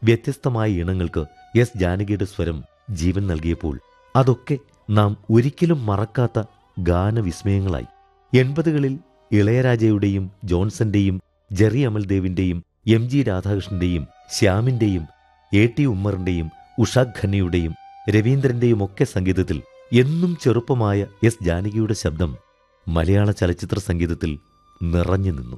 വ്യത്യസ്തമായ ഇണങ്ങൾക്ക് എസ് ജാനകിയുടെ സ്വരം ജീവൻ നൽകിയപ്പോൾ അതൊക്കെ നാം ഒരിക്കലും മറക്കാത്ത ഗാനവിസ്മയങ്ങളായി എൺപതുകളിൽ ഇളയരാജയുടെയും ജോൺസന്റെയും ജെറി അമൽദേവിന്റെയും എം ജി രാധാകൃഷ്ണന്റെയും ശ്യാമിന്റെയും എ ടി ഉമ്മറിന്റെയും ഉഷാ ഖന്നയുടെയും രവീന്ദ്രന്റെയും ഒക്കെ സംഗീതത്തിൽ എന്നും ചെറുപ്പമായ എസ് ജാനകിയുടെ ശബ്ദം മലയാള ചലച്ചിത്ര സംഗീതത്തിൽ നിറഞ്ഞു നിന്നു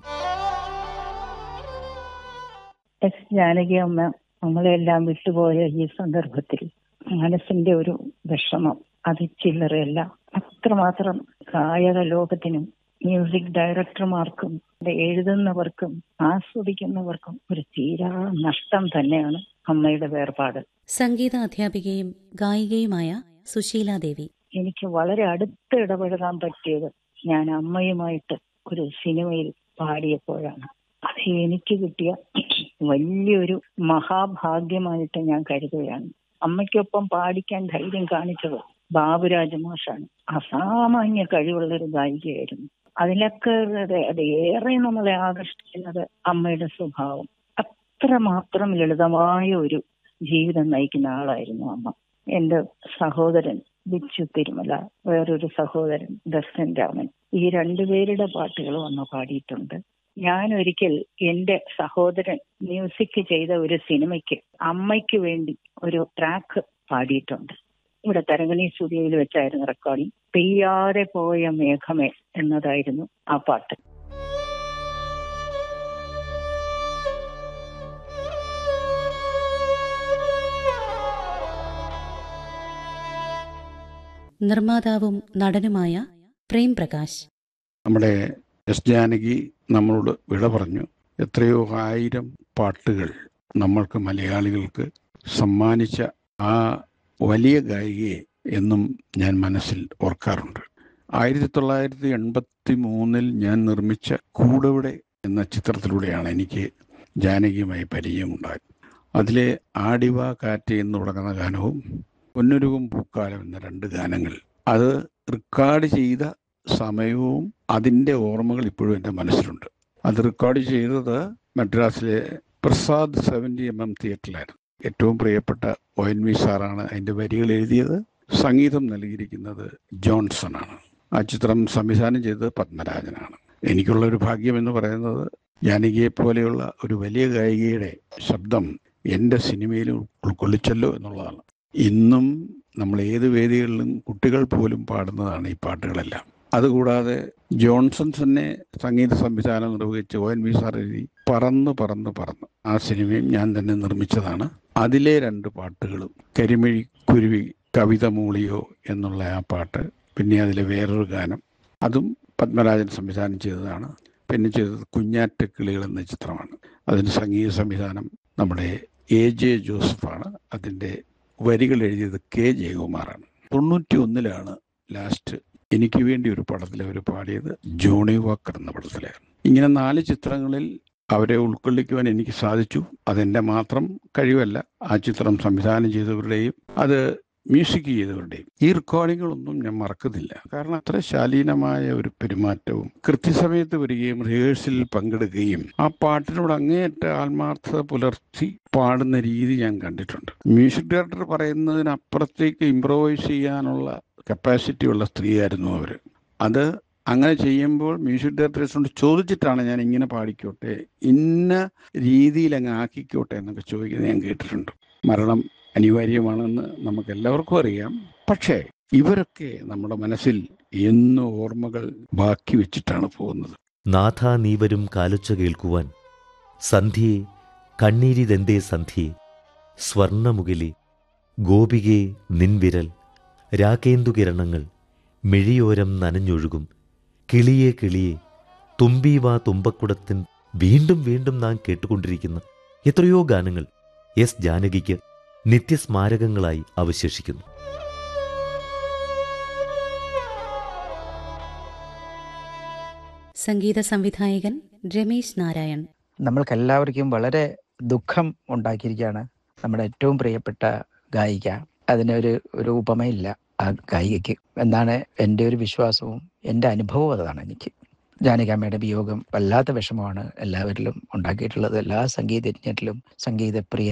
എസ് ജാനകി അമ്മ നമ്മളെല്ലാം വിട്ടുപോയ ഈ സന്ദർഭത്തിൽ മനസ്സിന്റെ ഒരു വിഷമം അത് ചില്ലറയല്ല അത്രമാത്രം ഗായക ലോകത്തിനും മ്യൂസിക് ഡയറക്ടർമാർക്കും ഇത് എഴുതുന്നവർക്കും ആസ്വദിക്കുന്നവർക്കും ഒരു തീരാ നഷ്ടം തന്നെയാണ് അമ്മയുടെ വേർപാട് സംഗീത അധ്യാപികയും ഗായികയുമായ സുശീലാദേവി എനിക്ക് വളരെ അടുത്ത് ഇടപഴകാൻ പറ്റിയത് ഞാൻ അമ്മയുമായിട്ട് ഒരു സിനിമയിൽ പാടിയപ്പോഴാണ് അത് എനിക്ക് കിട്ടിയ വലിയൊരു മഹാഭാഗ്യമായിട്ട് ഞാൻ കരുതുകയാണ് അമ്മയ്ക്കൊപ്പം പാടിക്കാൻ ധൈര്യം കാണിച്ചത് ബാബുരാജ മാഷാണ് അസാമാന്യ കഴിവുള്ള ഒരു ഗായികയായിരുന്നു അതിലൊക്കെ അത് അത് ഏറെ നമ്മളെ ആകർഷിക്കുന്നത് അമ്മയുടെ സ്വഭാവം അത്രമാത്രം ലളിതമായ ഒരു ജീവിതം നയിക്കുന്ന ആളായിരുന്നു അമ്മ എന്റെ സഹോദരൻ ബിച്ചു തിരുമല വേറൊരു സഹോദരൻ ദർശൻ രാമൻ ഈ രണ്ടുപേരുടെ പാട്ടുകൾ വന്ന് പാടിയിട്ടുണ്ട് ഞാൻ ഒരിക്കൽ എന്റെ സഹോദരൻ മ്യൂസിക് ചെയ്ത ഒരു സിനിമയ്ക്ക് അമ്മയ്ക്ക് വേണ്ടി ഒരു ട്രാക്ക് പാടിയിട്ടുണ്ട് ഇവിടെ തരങ്കണി സ്റ്റുഡിയോയിൽ വെച്ചായിരുന്നു റെക്കോർഡിംഗ് പെയ്യാതെ പോയ മേഘമേ എന്നതായിരുന്നു ആ പാട്ട് നിർമ്മാതാവും നടനുമായ പ്രേം പ്രകാശ് നമ്മുടെ എസ് ജാനകി നമ്മളോട് വിട പറഞ്ഞു എത്രയോ ആയിരം പാട്ടുകൾ നമ്മൾക്ക് മലയാളികൾക്ക് സമ്മാനിച്ച ആ വലിയ ഗായികയെ എന്നും ഞാൻ മനസ്സിൽ ഓർക്കാറുണ്ട് ആയിരത്തി തൊള്ളായിരത്തി എൺപത്തി മൂന്നിൽ ഞാൻ നിർമ്മിച്ച കൂടവിടെ എന്ന ചിത്രത്തിലൂടെയാണ് എനിക്ക് ജാനകിയുമായി പരിചയമുണ്ടായത് അതിലെ ആടിവ കാറ്റ് എന്ന് തുടങ്ങുന്ന ഗാനവും പൊന്നുരുകും പൂക്കാലം എന്ന രണ്ട് ഗാനങ്ങൾ അത് റെക്കോർഡ് ചെയ്ത സമയവും അതിൻ്റെ ഓർമ്മകൾ ഇപ്പോഴും എൻ്റെ മനസ്സിലുണ്ട് അത് റെക്കോർഡ് ചെയ്തത് മദ്രാസിലെ പ്രസാദ് സെവൻറ്റി എം എം തിയേറ്ററിലായിരുന്നു ഏറ്റവും പ്രിയപ്പെട്ട ഒ എൻ വി സാറാണ് അതിൻ്റെ വരികൾ എഴുതിയത് സംഗീതം നൽകിയിരിക്കുന്നത് ജോൺസൺ ആണ് ആ ചിത്രം സംവിധാനം ചെയ്തത് പത്മരാജനാണ് എനിക്കുള്ള ഒരു ഭാഗ്യം എന്ന് പറയുന്നത് ജാനകിയെ പോലെയുള്ള ഒരു വലിയ ഗായികയുടെ ശബ്ദം എൻ്റെ സിനിമയിൽ ഉൾക്കൊള്ളിച്ചല്ലോ എന്നുള്ളതാണ് ഇന്നും നമ്മൾ ഏത് വേദികളിലും കുട്ടികൾ പോലും പാടുന്നതാണ് ഈ പാട്ടുകളെല്ലാം അതുകൂടാതെ ജോൺസൺ തന്നെ സംഗീത സംവിധാനം നിർവഹിച്ച് ഒ എൻ വി സാർ എഴുതി പറന്ന് പറന്ന് പറന്ന് ആ സിനിമയും ഞാൻ തന്നെ നിർമ്മിച്ചതാണ് അതിലെ രണ്ട് പാട്ടുകളും കരിമിഴി കുരുവി കവിത മൂളിയോ എന്നുള്ള ആ പാട്ട് പിന്നെ അതിലെ വേറൊരു ഗാനം അതും പത്മരാജൻ സംവിധാനം ചെയ്തതാണ് പിന്നെ ചെയ്തത് കുഞ്ഞാറ്റ കിളികൾ എന്ന ചിത്രമാണ് അതിന് സംഗീത സംവിധാനം നമ്മുടെ എ ജെ ജോസഫാണ് അതിൻ്റെ വരികൾ എഴുതിയത് കെ ജയകുമാറാണ് തൊണ്ണൂറ്റി ഒന്നിലാണ് ലാസ്റ്റ് എനിക്ക് വേണ്ടി ഒരു പടത്തിൽ അവർ പാടിയത് ജോണി വാക്കർ എന്ന പടത്തിലായിരുന്നു ഇങ്ങനെ നാല് ചിത്രങ്ങളിൽ അവരെ ഉൾക്കൊള്ളിക്കുവാൻ എനിക്ക് സാധിച്ചു അതെൻ്റെ മാത്രം കഴിവല്ല ആ ചിത്രം സംവിധാനം ചെയ്തവരുടെയും അത് മ്യൂസിക് ചെയ്തവരുടെയും ഈ റെക്കോർഡിങ്ങുകളൊന്നും ഞാൻ മറക്കുന്നില്ല കാരണം അത്ര ശാലീനമായ ഒരു പെരുമാറ്റവും കൃത്യസമയത്ത് വരികയും റിഹേഴ്സലിൽ പങ്കെടുക്കുകയും ആ പാട്ടിനോട് അങ്ങേയറ്റ ആത്മാർത്ഥത പുലർത്തി പാടുന്ന രീതി ഞാൻ കണ്ടിട്ടുണ്ട് മ്യൂസിക് ഡയറക്ടർ പറയുന്നതിനപ്പുറത്തേക്ക് ഇംപ്രവൈസ് ചെയ്യാനുള്ള കപ്പാസിറ്റി ഉള്ള സ്ത്രീയായിരുന്നു അവർ അത് അങ്ങനെ ചെയ്യുമ്പോൾ മ്യൂസിക് ഡയറക്ടേഴ്സിനോട് ചോദിച്ചിട്ടാണ് ഞാൻ ഇങ്ങനെ പാടിക്കോട്ടെ ഇന്ന രീതിയിൽ അങ്ങ് ആക്കിക്കോട്ടെ എന്നൊക്കെ ചോദിക്കുന്നത് ഞാൻ കേട്ടിട്ടുണ്ട് മരണം അനിവാര്യമാണെന്ന് നമുക്ക് എല്ലാവർക്കും അറിയാം പക്ഷേ ഇവരൊക്കെ നമ്മുടെ മനസ്സിൽ എന്നും ഓർമ്മകൾ ബാക്കി വെച്ചിട്ടാണ് പോകുന്നത് നാഥ നീവരും കാലൊച്ച കേൾക്കുവാൻ സന്ധ്യയെ കണ്ണീരിതെന്തേ സന്ധ്യയെ സ്വർണമുകിലി ഗോപികേ നിൻവിരൽ രാകേന്ദുകിരണങ്ങൾ മിഴിയോരം നനഞ്ഞൊഴുകും കിളിയെ കിളിയെ തുമ്പീവാ തുമ്പക്കുടത്തിൻ വീണ്ടും വീണ്ടും നാം കേട്ടുകൊണ്ടിരിക്കുന്ന എത്രയോ ഗാനങ്ങൾ എസ് ജാനകിക്ക് നിത്യസ്മാരകങ്ങളായി അവശേഷിക്കുന്നു സംഗീത സംവിധായകൻ രമേശ് നാരായൺ നമ്മൾക്കെല്ലാവർക്കും വളരെ ദുഃഖം ഉണ്ടാക്കിയിരിക്കുകയാണ് നമ്മുടെ ഏറ്റവും പ്രിയപ്പെട്ട ഗായിക അതിനൊരു ഒരു ഉപമയില്ല ആ ഗായികയ്ക്ക് എന്നാണ് എൻ്റെ ഒരു വിശ്വാസവും എൻ്റെ അനുഭവവും അതാണ് എനിക്ക് ജാനകിയമ്മയുടെ വിയോഗം വല്ലാത്ത വിഷമമാണ് എല്ലാവരിലും ഉണ്ടാക്കിയിട്ടുള്ളത് എല്ലാ സംഗീതജ്ഞരിലും സംഗീതപ്രിയ